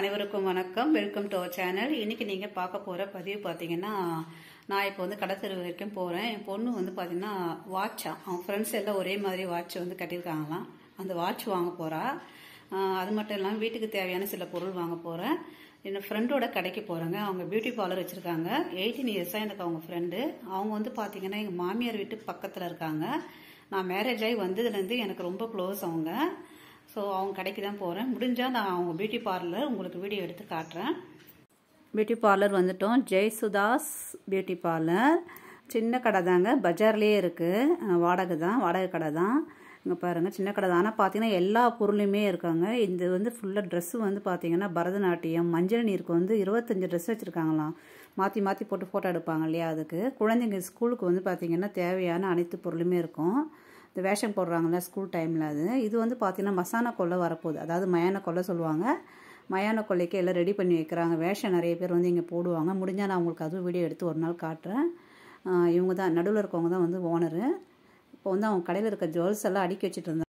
அனைவருக்கும் வணக்கம் welcome to our channel இன்னைக்கு நீங்கள் பார்க்க போகிற பதிவு பார்த்தீங்கன்னா நான் இப்போ வந்து கடத்தெரு வரைக்கும் போகிறேன் என் பொண்ணு வந்து பார்த்தீங்கன்னா வாட்சா அவன் ஃப்ரெண்ட்ஸ் எல்லாம் ஒரே மாதிரி வாட்ச் வந்து கட்டியிருக்காங்களாம் அந்த வாட்ச் வாங்க போகிறா அது மட்டும் இல்லாமல் வீட்டுக்கு தேவையான சில பொருள் வாங்க போகிறேன் என் ஃப்ரெண்டோட கடைக்கு போகிறேங்க அவங்க பியூட்டி பார்லர் வச்சுருக்காங்க எயிட்டீன் இயர்ஸாக எனக்கு அவங்க ஃப்ரெண்டு அவங்க வந்து பார்த்தீங்கன்னா எங்கள் மாமியார் வீட்டு பக்கத்தில் இருக்காங்க நான் மேரேஜ் ஆகி வந்ததுலேருந்து எனக்கு ரொம்ப க்ளோஸ் அவங்க ஸோ அவங்க கடைக்கு தான் போகிறேன் முடிஞ்சால் நான் அவங்க பியூட்டி பார்லர் உங்களுக்கு வீடியோ எடுத்து காட்டுறேன் பியூட்டி பார்லர் வந்துட்டோம் ஜெய்சுதாஸ் பியூட்டி பார்லர் சின்ன கடை தாங்க பஜார்லேயே இருக்குது வாடகை தான் வாடகை கடை தான் இங்கே பாருங்கள் சின்ன கடை தான் ஆனால் பார்த்தீங்கன்னா எல்லா பொருளுமே இருக்காங்க இது வந்து ஃபுல்லாக ட்ரெஸ்ஸு வந்து பார்த்தீங்கன்னா பரதநாட்டியம் மஞ்சள் நீருக்கு வந்து இருபத்தஞ்சி ட்ரெஸ் வச்சுருக்காங்களாம் மாற்றி மாற்றி போட்டு ஃபோட்டோ எடுப்பாங்க இல்லையா அதுக்கு குழந்தைங்க ஸ்கூலுக்கு வந்து பார்த்தீங்கன்னா தேவையான அனைத்து பொருளுமே இருக்கும் இந்த வேஷம் போடுறாங்கல்ல ஸ்கூல் டைமில் அது இது வந்து பார்த்தீங்கன்னா மசானா கொள்ளை வரப்போகுது அதாவது மயான கொள்ளை சொல்லுவாங்க மயான கொள்ளைக்கு எல்லாம் ரெடி பண்ணி வைக்கிறாங்க வேஷம் நிறைய பேர் வந்து இங்கே போடுவாங்க முடிஞ்சால் நான் உங்களுக்கு அதுவும் வீடியோ எடுத்து ஒரு நாள் காட்டுறேன் இவங்க தான் நடுவில் இருக்கவங்க தான் வந்து ஓனரு இப்போ வந்து அவங்க கடையில் இருக்க ஜுவல்ஸ் எல்லாம் அடுக்கி வச்சுட்டு இருந்தாங்க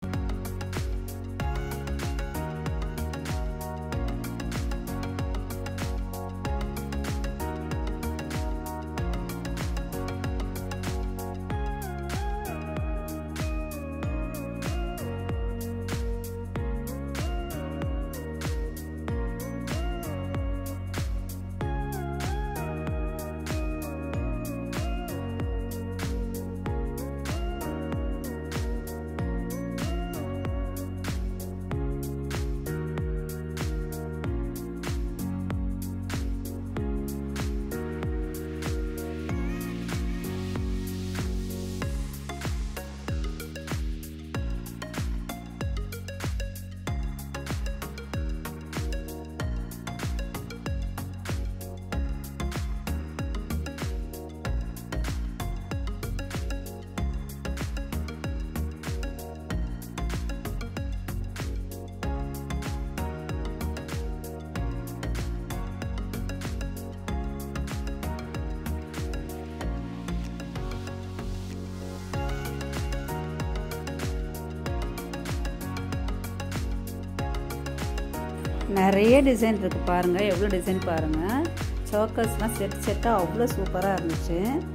நிறைய டிசைன் இருக்குது பாருங்கள் எவ்வளோ டிசைன் பாருங்கள் சர்க்கஸ்லாம் செட் செட்டாக அவ்வளோ சூப்பராக இருந்துச்சு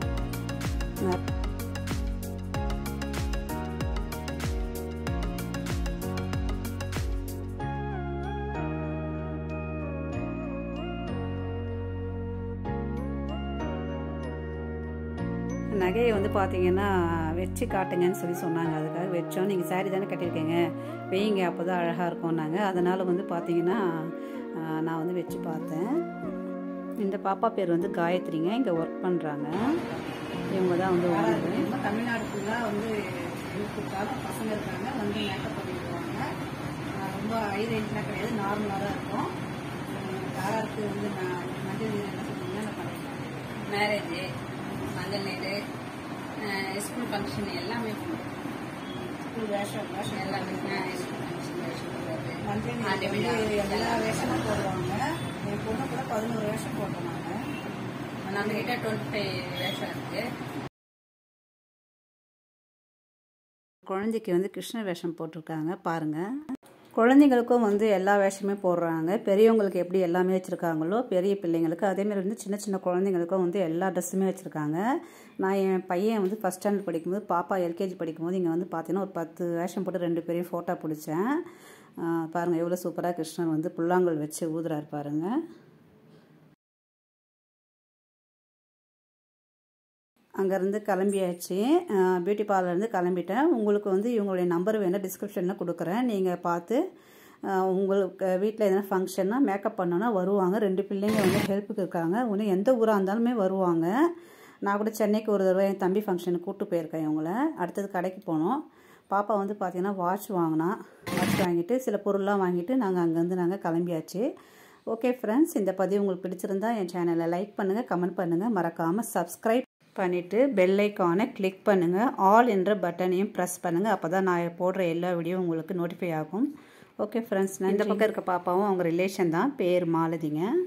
நகையை வந்து பார்த்தீங்கன்னா வச்சு காட்டுங்கன்னு சொல்லி சொன்னாங்க அதுக்காக வச்சோம் நீங்கள் சாரி தானே கட்டியிருக்கீங்க வெய்யுங்க அப்போ தான் அழகாக இருக்கும்னாங்க அதனால் வந்து பார்த்தீங்கன்னா நான் வந்து வச்சு பார்த்தேன் இந்த பாப்பா பேர் வந்து காயத்ரிங்க இங்கே ஒர்க் பண்ணுறாங்க இவங்க தான் வந்து ஓனர் தமிழ்நாடு ஃபுல்லாக வந்து யூத்துக்காக பசங்க இருக்காங்க வந்து மேக்கப் பண்ணிடுவாங்க ரொம்ப ஹை ரேஞ்ச்லாம் கிடையாது நார்மலாக தான் இருக்கும் யாராருக்கு வந்து நான் மஞ்சள் நீர் என்ன சொன்னீங்கன்னா நான் பண்ணிடுவேன் மேரேஜு மஞ்சள் நீர் ஸ்கூல் ஃபங்க்ஷன் எல்லாமே ஸ்கூல் வேஷம் வேஷம் எல்லாமே ஸ்கூல் ஃபங்க்ஷன் வேஷம் போடுறது மஞ்சள் ஆண்டு நீர் விழா வந்து எல்லா வேஷமும் போடுவாங்க என் பொண்ணு கூட பதினோரு வேஷம் போடுறாங்க நம்ம கிட்ட டுவெண்ட்டி ஃபைவ் வேஷம் இருக்கு குழந்தைக்கு வந்து கிருஷ்ண வேஷம் போட்டிருக்காங்க பாருங்க குழந்தைங்களுக்கும் வந்து எல்லா வேஷமே போடுறாங்க பெரியவங்களுக்கு எப்படி எல்லாமே வச்சுருக்காங்களோ பெரிய பிள்ளைங்களுக்கு அதேமாதிரி வந்து சின்ன சின்ன குழந்தைங்களுக்கும் வந்து எல்லா ட்ரெஸ்ஸுமே வச்சுருக்காங்க நான் என் பையன் வந்து ஃபஸ்ட் ஸ்டாண்டர்ட் படிக்கும்போது பாப்பா எல்கேஜி படிக்கும்போது இங்கே வந்து பார்த்தீங்கன்னா ஒரு பத்து வேஷம் போட்டு ரெண்டு பேரையும் ஃபோட்டோ பிடிச்சேன் பாருங்கள் எவ்வளோ சூப்பராக கிருஷ்ணன் வந்து புல்லாங்கல் வச்சு ஊதுறாரு பாருங்கள் அங்கேருந்து கிளம்பியாச்சு பியூட்டி பார்லர்லேருந்து கிளம்பிட்டேன் உங்களுக்கு வந்து இவங்களுடைய நம்பர் வேணால் டிஸ்கிரிப்ஷனில் கொடுக்குறேன் நீங்கள் பார்த்து உங்களுக்கு வீட்டில் எதனா ஃபங்க்ஷன்னா மேக்கப் பண்ணோன்னா வருவாங்க ரெண்டு பிள்ளைங்க வந்து ஹெல்ப்புக்கு இருக்காங்க இன்னும் எந்த ஊராக இருந்தாலுமே வருவாங்க நான் கூட சென்னைக்கு ஒரு தடவை என் தம்பி ஃபங்க்ஷனுக்கு கூப்பிட்டு போயிருக்கேன் இவங்கள அடுத்தது கடைக்கு போனோம் பாப்பா வந்து பார்த்திங்கன்னா வாட்ச் வாங்கினா வாட்ச் வாங்கிட்டு சில பொருள்லாம் வாங்கிட்டு நாங்கள் அங்கேருந்து நாங்கள் கிளம்பியாச்சு ஓகே ஃப்ரெண்ட்ஸ் இந்த பதிவு உங்களுக்கு பிடிச்சிருந்தா என் சேனலை லைக் பண்ணுங்கள் கமெண்ட் பண்ணுங்கள் மறக்காமல் சப்ஸ்கிரைப் பண்ணிவிட்டு பெல் ஐக்கானை கிளிக் பண்ணுங்கள் ஆல் என்ற பட்டனையும் ப்ரெஸ் பண்ணுங்கள் அப்போ தான் நான் போடுற எல்லா வீடியோ உங்களுக்கு நோட்டிஃபை ஆகும் ஓகே ஃப்ரெண்ட்ஸ் நான் இந்த பக்கம் இருக்க பாப்பாவும் அவங்க ரிலேஷன் தான் பேர் மாலதிங்க